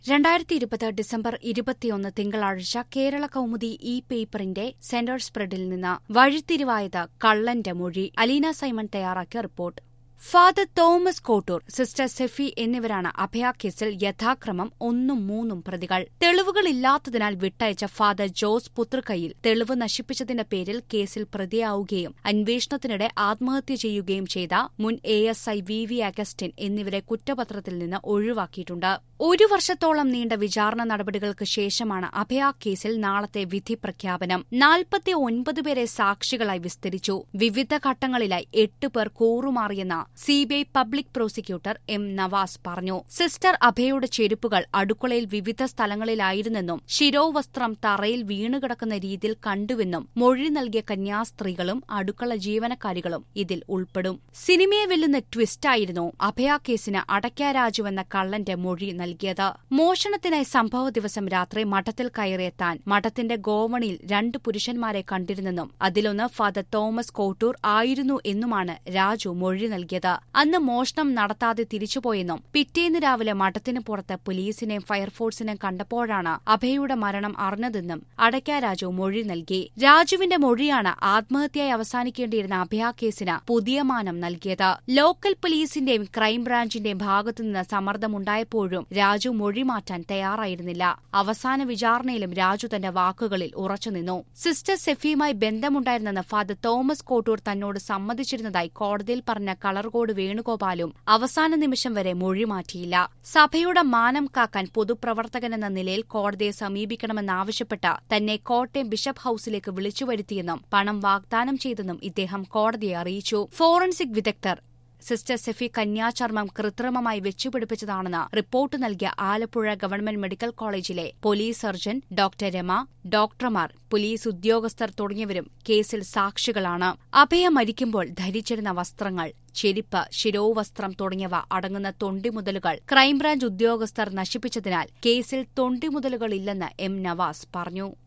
രണ്ടായിരത്തി ഇരുപത് ഡിസംബർ ഇരുപത്തിയൊന്ന് തിങ്കളാഴ്ച കേരള കൗമുദി ഇ പേപ്പറിന്റെ സെന്റർ സ്പ്രെഡിൽ നിന്ന് വഴിത്തിരിവായത് കള്ളന്റെ മൊഴി അലീന സൈമൺ തയ്യാറാക്കിയ report father Thomas Kottoor sister Sephy എന്നിവരാണ് അഭയ കേസിൽ യഥാക്രമം ഒന്നും മൂന്നും പ്രതികൾ തെളിവുകളില്ലാത്തതിനാൽ വിട്ടയച്ച ഫാദർ ജോസ് പുത്രക്കയിൽ തെളിവ് നശിപ്പിച്ചതിന്റെ പേരിൽ കേസിൽ പ്രതിയാവുകയും അന്വേഷണത്തിനിടെ ആത്മഹത്യ ചെയ്യുകയും ചെയ്ത മുൻ A S I V V Augustine എന്നിവരെ കുറ്റപത്രത്തിൽ നിന്ന് ഒഴിവാക്കിയിട്ടുണ്ട് ഒരു വർഷത്തോളം നീണ്ട വിചാരണ നടപടികൾക്ക് ശേഷമാണ് അഭയ കേസിൽ നാളത്തെ വിധി പ്രഖ്യാപനം നാൽപ്പത്തി ഒൻപത് പേരെ സാക്ഷികളായി വിസ്തരിച്ചു വിവിധ ഘട്ടങ്ങളിലായി എട്ട് പേർ കൂറുമാറിയെന്ന് CBI public prosecutor M Navas പറഞ്ഞു സിസ്റ്റർ അഭയയുടെ ചെരുപ്പുകൾ അടുക്കളയിൽ വിവിധ സ്ഥലങ്ങളിലായിരുന്നെന്നും ശിരോവസ്ത്രം തറയിൽ വീണുകിടക്കുന്ന രീതിയിൽ കണ്ടുവെന്നും മൊഴി നൽകിയ കന്യാസ്ത്രീകളും അടുക്കള ജീവനക്കാരികളും ഇതിൽ ഉൾപ്പെടും സിനിമയെ വെല്ലുന്ന ട്വിസ്റ്റായിരുന്നു അഭയ കേസിന് അടയ്ക്കാരാജുവെന്ന കള്ളന്റെ മൊഴി നൽകിയത് മോഷണത്തിനായി സംഭവ ദിവസം രാത്രി മഠത്തിൽ കയറിയെത്താൻ മഠത്തിന്റെ ഗോവണിയിൽ രണ്ട് പുരുഷന്മാരെ കണ്ടിരുന്നെന്നും അതിലൊന്ന് ഫാദർ തോമസ് കോട്ടൂർ ആയിരുന്നു എന്നുമാണ് രാജു മൊഴി നൽകിയത് അന്ന് മോഷണം നടത്താതെ തിരിച്ചുപോയെന്നും പിറ്റേന്ന് രാവിലെ മഠത്തിന് പുറത്ത് പോലീസിനെയും ഫയർഫോഴ്സിനെയും കണ്ടപ്പോഴാണ് അഭയയുടെ മരണം അറിഞ്ഞതെന്നും അടയ്ക്ക രാജു മൊഴി നൽകി രാജുവിന്റെ മൊഴിയാണ് ആത്മഹത്യയായി അവസാനിക്കേണ്ടിയിരുന്ന അഭയ കേസിന് പുതിയ മാനം നൽകിയത് ലോക്കൽ പോലീസിന്റെയും ക്രൈംബ്രാഞ്ചിന്റെയും ഭാഗത്തുനിന്ന് സമ്മർദ്ദമുണ്ടായപ്പോഴും രാജു മൊഴി മാറ്റാൻ തയ്യാറായിരുന്നില്ല അവസാന വിചാരണയിലും രാജു തന്റെ വാക്കുകളിൽ ഉറച്ചുനിന്നു സിസ്റ്റർ സെഫിയുമായി ബന്ധമുണ്ടായിരുന്നെന്ന് ഫാദർ തോമസ് കോട്ടൂർ തന്നോട് സമ്മതിച്ചിരുന്നതായി കോടതിയിൽ പറഞ്ഞ കളർകോട് വേണുഗോപാലും അവസാന നിമിഷം വരെ മൊഴി മാറ്റിയില്ല സഭയുടെ മാനം കാക്കാൻ പൊതുപ്രവർത്തകനെന്ന നിലയിൽ കോടതിയെ സമീപിക്കണമെന്നാവശ്യപ്പെട്ട് തന്നെ കോട്ടയം ബിഷപ്പ് ഹൌസിലേക്ക് വിളിച്ചുവരുത്തിയെന്നും പണം വാഗ്ദാനം ചെയ്തെന്നും ഇദ്ദേഹം കോടതിയെ അറിയിച്ചു ഫോറൻസിക് വിദഗ്ധർ സിസ്റ്റർ സെഫി കന്യാചർമ്മം കൃത്രിമമായി വെച്ചുപിടിപ്പിച്ചതാണെന്ന് റിപ്പോർട്ട് നൽകിയ ആലപ്പുഴ ഗവൺമെന്റ് മെഡിക്കൽ കോളേജിലെ പോലീസ് സർജൻ ഡോക്ടർ രമ ഡോക്ടർമാർ പോലീസ് ഉദ്യോഗസ്ഥർ തുടങ്ങിയവരും കേസിൽ സാക്ഷികളാണ് അഭയ മരിക്കുമ്പോൾ ധരിച്ചിരുന്ന വസ്ത്രങ്ങൾ ചെരിപ്പ് ശിരോവസ്ത്രം തുടങ്ങിയവ അടങ്ങുന്ന തൊണ്ടിമുതലുകൾ ക്രൈംബ്രാഞ്ച് ഉദ്യോഗസ്ഥർ നശിപ്പിച്ചതിനാൽ കേസിൽ തൊണ്ടിമുതലുകളില്ലെന്ന് എം നവാസ് പറഞ്ഞു